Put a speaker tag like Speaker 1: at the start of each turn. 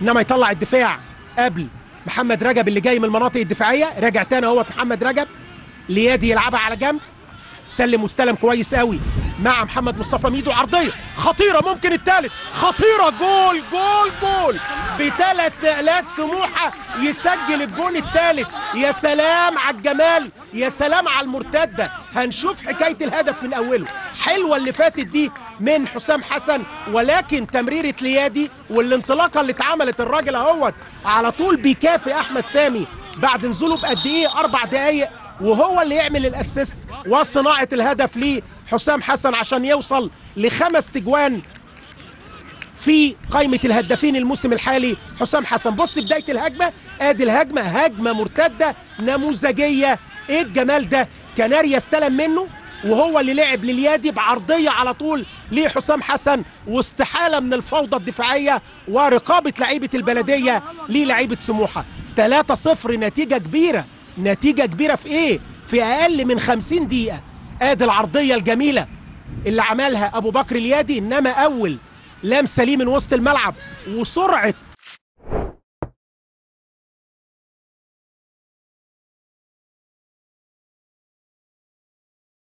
Speaker 1: انما يطلع الدفاع قبل محمد رجب اللي جاي من المناطق الدفاعيه راجع تاني اهوت محمد رجب ليادي يلعبها على جنب سلم واستلم كويس قوي مع محمد مصطفى ميدو عرضيه خطيره ممكن الثالث خطيره جول جول جول بثلاث نقلات سموحه يسجل الجول الثالث يا سلام على الجمال يا سلام على المرتده هنشوف حكايه الهدف من اوله حلوه اللي فاتت دي من حسام حسن ولكن تمريره ليادي والانطلاقه اللي اتعملت الراجل اهوت على طول بيكافئ احمد سامي بعد نزوله بقد ايه اربع دقائق وهو اللي يعمل الاسيست وصناعه الهدف لحسام حسن عشان يوصل لخمس تجوان في قائمة الهدافين الموسم الحالي حسام حسن بص بداية الهجمة ادي الهجمة هجمة مرتدة نموذجية ايه الجمال ده كناريا استلم منه وهو اللي لعب لليادي بعرضية على طول لحسام حسن واستحالة من الفوضى الدفاعية ورقابة لعيبة البلدية للعيبة سموحة 3-0 نتيجة كبيرة نتيجة كبيرة في ايه؟ في اقل من 50 دقيقة ادي العرضية الجميلة اللي عملها ابو بكر اليادي انما اول لمسة ليه من وسط الملعب وسرعة